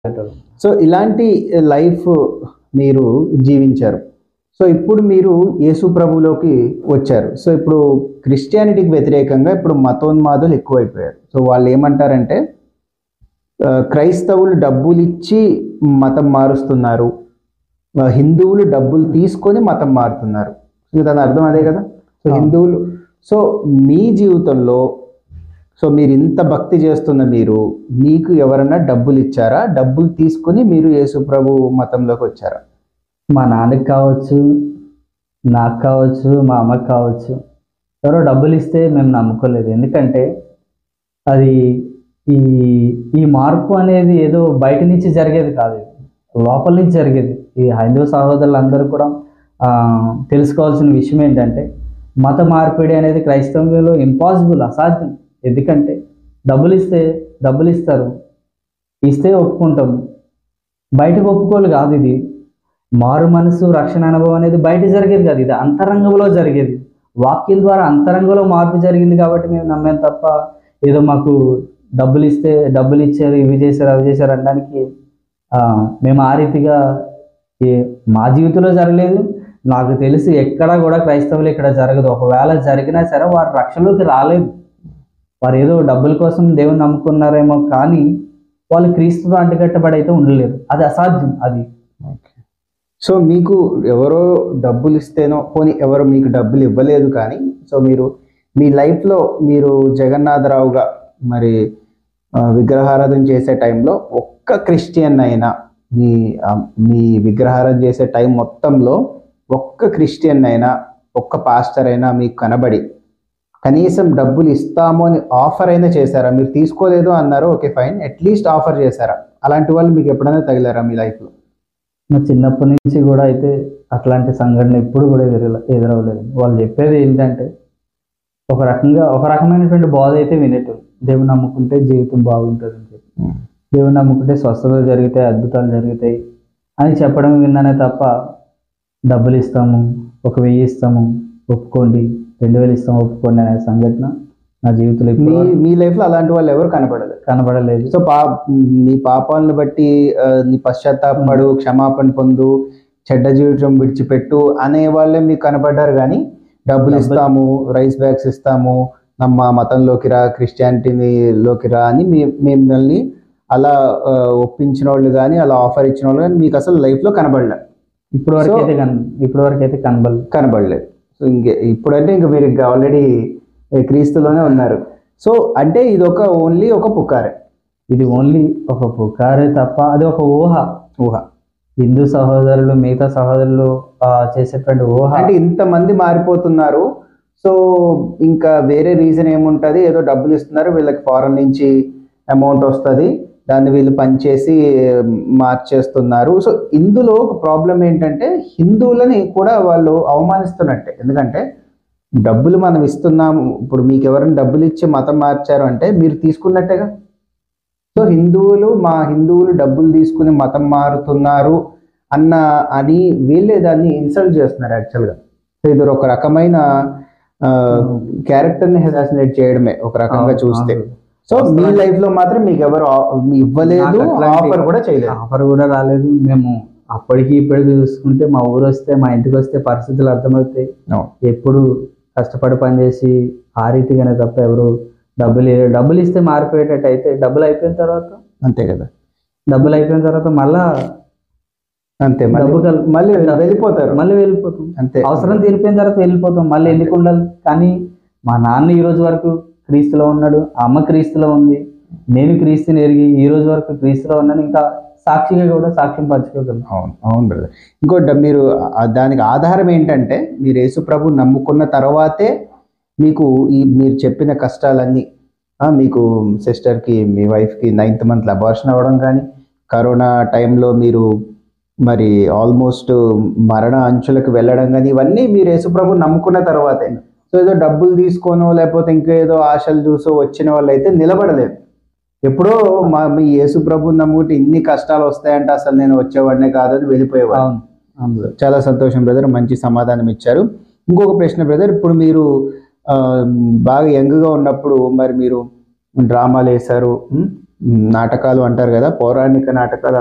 అంటారు సో ఇలాంటి లైఫ్ మీరు జీవించారు సో ఇప్పుడు మీరు యేసు ప్రభులోకి వచ్చారు సో ఇప్పుడు క్రిస్టియానిటీకి వ్యతిరేకంగా ఇప్పుడు మతోన్మాదులు ఎక్కువైపోయారు సో వాళ్ళు ఏమంటారంటే ఆ, క్రైస్తవులు డబ్బులు ఇచ్చి మతం మారుస్తున్నారు ఆ, హిందువులు డబ్బులు తీసుకొని మతం మారుతున్నారు సో దాని అర్థం అదే కదా సో ఆ. హిందువులు సో మీ జీవితంలో సో మీరు ఇంత భక్తి చేస్తున్న మీరు మీకు ఎవరన్నా డబ్బులు ఇచ్చారా డబ్బులు తీసుకుని మీరు యేసు ప్రభు మతంలోకి వచ్చారా మా నాన్నకి కావచ్చు నాకు కావచ్చు మా అమ్మకి కావచ్చు ఎవరో డబ్బులు ఇస్తే మేము నమ్ముకోలేదు ఎందుకంటే అది ఈ ఈ మార్పు అనేది ఏదో బయట నుంచి జరిగేది కాదు ఇది. లోపల నుంచి జరిగేది ఈ హైందవ సహోదరులందరూ కూడా ఆ, తెలుసుకోవాల్సిన విషయం ఏంటంటే మత మార్పిడి అనేది క్రైస్తవంలో ఇంపాసిబుల్ అసాధ్యం ఎందుకంటే డబ్బులు ఇస్తే డబ్బులు ఇస్తారు ఇస్తే ఒప్పుకుంటాం బయటకు ఒప్పుకోలు కాదు ఇది మారు మనసు రక్షణ అనుభవం అనేది బయట జరిగేది కాదు ఇది అంతరంగంలో జరిగేది వాక్యం ద్వారా అంతరంగంలో మార్పు జరిగింది కాబట్టి మేము నమ్మాం తప్ప ఏదో మాకు డబ్బులు ఇస్తే డబ్బులు ఇచ్చారు ఇవి చేశారు అవి చేశారు అనడానికి ఆ, మేము ఆ రీతిగా ఏ- మా జీవితంలో జరగలేదు నాకు తెలిసి ఎక్కడా కూడా క్రైస్తవులు ఇక్కడ జరగదు ఒకవేళ జరిగినా సరే వారు రక్షణలోకి రాలేదు వారు ఏదో డబ్బుల కోసం దేవుని నమ్ముకున్నారేమో కానీ వాళ్ళు క్రీస్తుతో అంటుకట్టబడి అయితే ఉండలేరు అది అసాధ్యం అది సో మీకు ఎవరో డబ్బులు ఇస్తేనో పోనీ ఎవరు మీకు డబ్బులు ఇవ్వలేదు కానీ సో మీరు మీ లైఫ్లో మీరు జగన్నాథరావుగా మరి ఆ, విగ్రహారాధన చేసే టైంలో ఒక్క క్రిస్టియన్ అయినా మీ ఆ, మీ విగ్రహారాధన చేసే టైం మొత్తంలో ఒక్క క్రిస్టియన్ అయినా ఒక్క పాస్టర్ అయినా మీకు కనబడి కనీసం డబ్బులు ఇస్తాము అని ఆఫర్ అయినా చేశారా మీరు తీసుకోలేదు అన్నారు ఓకే ఫైన్ అట్లీస్ట్ ఆఫర్ చేశారా అలాంటి వాళ్ళు మీకు ఎప్పుడైనా తగిలారా మీ లైఫ్లో మా చిన్నప్పటి నుంచి కూడా అయితే అట్లాంటి సంఘటన ఎప్పుడు కూడా ఎదుర ఎదురవ్వలేదు వాళ్ళు చెప్పేది ఏంటంటే ఒక రకంగా ఒక రకమైనటువంటి బాధ అయితే వినేట్టు దేవుని నమ్ముకుంటే జీవితం బాగుంటుంది అని చెప్పి దేవుని నమ్ముకుంటే స్వస్థతలు జరుగుతాయి అద్భుతాలు జరుగుతాయి అని చెప్పడం విన్నానే తప్ప డబ్బులు ఇస్తాము ఒక వెయ్యి ఇస్తాము ఒప్పుకోండి రెండు వేలు ఇస్తాము ఒప్పుకోండి అనే సంఘటన నా జీవితంలో మీ ఇప్పుడు మీ లైఫ్లో అలాంటి వాళ్ళు ఎవరు కనపడలేదు కనబడలేదు సో పా మీ పాపాలను బట్టి ఆ, నీ పశ్చాత్తాపడు క్షమాపణ పొందు చెడ్డ జీవితం విడిచిపెట్టు అనే వాళ్ళే మీకు కనపడ్డారు కానీ డబ్బులు డబ్బులు- ఇస్తాము రైస్ బ్యాగ్స్ ఇస్తాము నమ్మ మతంలోకి రా క్రిస్టియానిటీలోకి రా అని మీ మిమ్మల్ని అలా ఆ, ఒప్పించిన వాళ్ళు కానీ అలా ఆఫర్ ఇచ్చిన వాళ్ళు కానీ మీకు అసలు లైఫ్లో కనబడలే ఇప్పుడు వరకు So- అయితే కన్ ఇప్పుడు వరకు అయితే కనబడలేదు కనబడలేదు సో ఇంకే ఇప్పుడంటే ఇంక మీరు ఇంకా ఆల్రెడీ క్రీస్తులోనే ఉన్నారు సో అంటే ఇది ఒక ఓన్లీ ఒక పుకారే ఇది ఓన్లీ ఒక పుకారే తప్ప అది ఒక ఊహ ఊహ హిందూ సహోదరులు మిగతా సహోదరులు ఆ, చేసేటువంటి ఊహ అంటే ఇంతమంది మారిపోతున్నారు సో ఇంకా వేరే రీజన్ ఏముంటుంది ఏదో డబ్బులు ఇస్తున్నారు వీళ్ళకి ఫారెన్ నుంచి అమౌంట్ వస్తుంది దాన్ని వీళ్ళు పనిచేసి మార్చేస్తున్నారు సో ఇందులో ఒక ప్రాబ్లం ఏంటంటే హిందువులని కూడా వాళ్ళు అవమానిస్తున్నట్టే ఎందుకంటే డబ్బులు మనం ఇస్తున్నాము ఇప్పుడు మీకు ఎవరైనా డబ్బులు ఇచ్చి మతం మార్చారు అంటే మీరు తీసుకున్నట్టేగా సో హిందువులు మా హిందువులు డబ్బులు తీసుకుని మతం మారుతున్నారు అన్న అని వీళ్ళే దాన్ని ఇన్సల్ట్ చేస్తున్నారు యాక్చువల్గా సో ఇది ఒక రకమైన క్యారెక్టర్ని హెసాసినేట్ చేయడమే ఒక రకంగా చూస్తే సో మీ లైఫ్ లో మాత్రం మీకు ఎవరు ఆ- మీ ఇవ్వలేదు నాకు అట్లాంటి- ఆఫర్ కూడా చేయలేదు ఆఫర్ కూడా రాలేదు మేము అప్పటికి ఇప్పటికి చూసుకుంటే మా ఊరు వస్తే మా ఇంటికి వస్తే పరిస్థితులు అర్థమవుతాయి అవును. ఎప్పుడు కష్టపడి పనిచేసి ఆ రీతిగానే తప్ప ఎవరు డబ్బులు ఇవ్వరు. డబ్బులు ఇస్తే మారిపోయేటట్టు అయితే డబ్బులు అయిపోయిన తర్వాత అంతే కదా డబ్బులు అయిపోయిన తర్వాత మళ్ళా అంతే మళ్ళీ డబ్బు కల్- మళ్ళీ వెళ్ళిపోతారు మళ్ళీ వెళ్ళిపోతాం అంతే అవసరం తీరిపోయిన తర్వాత వెళ్ళిపోతాం మళ్ళీ ఎందుకు ఉండాలి కానీ మా నాన్న ఈ రోజు వరకు క్రీస్తులో ఉన్నాడు అమ్మ క్రీస్తులో ఉంది నేను క్రీస్తుని ఎరిగి ఈ రోజు వరకు క్రీస్తులో ఉన్నాను ఇంకా సాక్షిగా కూడా సాక్ష్యం పంచుకోగలను అవును అవును బ్రదర్ ఇంకోటి మీరు ఆ- దానికి ఆధారం ఏంటంటే మీరు యేసు ప్రభు నమ్ముకున్న తర్వాతే మీకు ఈ మీరు చెప్పిన కష్టాలన్నీ ఆ, మీకు సిస్టర్కి మీ వైఫ్కి నైన్త్ మంత్లో అబార్షన్ అవ్వడం కానీ కరోనా టైంలో మీరు మరి ఆల్మోస్ట్ మరణ అంచులకు వెళ్ళడం కానీ ఇవన్నీ మీరు యేసుప్రభు నమ్ముకున్న తర్వాతే సో ఏదో డబ్బులు తీసుకోనో లేకపోతే ఇంకేదో ఆశలు చూసో వచ్చిన వాళ్ళు అయితే నిలబడలేదు ఎప్పుడో మా మీ యేసుప్రభు నమ్ముకుంటే ఇన్ని కష్టాలు వస్తాయంటే అసలు నేను వచ్చేవాడినే కాదని వెళ్ళిపోయేవాడు అవును అవును చాలా సంతోషం బ్రదర్ మంచి సమాధానం ఇచ్చారు ఇంకొక ప్రశ్న బ్రదర్ ఇప్పుడు మీరు ఆ, బాగా యంగ్గా ఉన్నప్పుడు మరి మీరు డ్రామాలు వేశారు ఉమ్, మ్, నాటకాలు అంటారు కదా పౌరాణిక నాటకాలు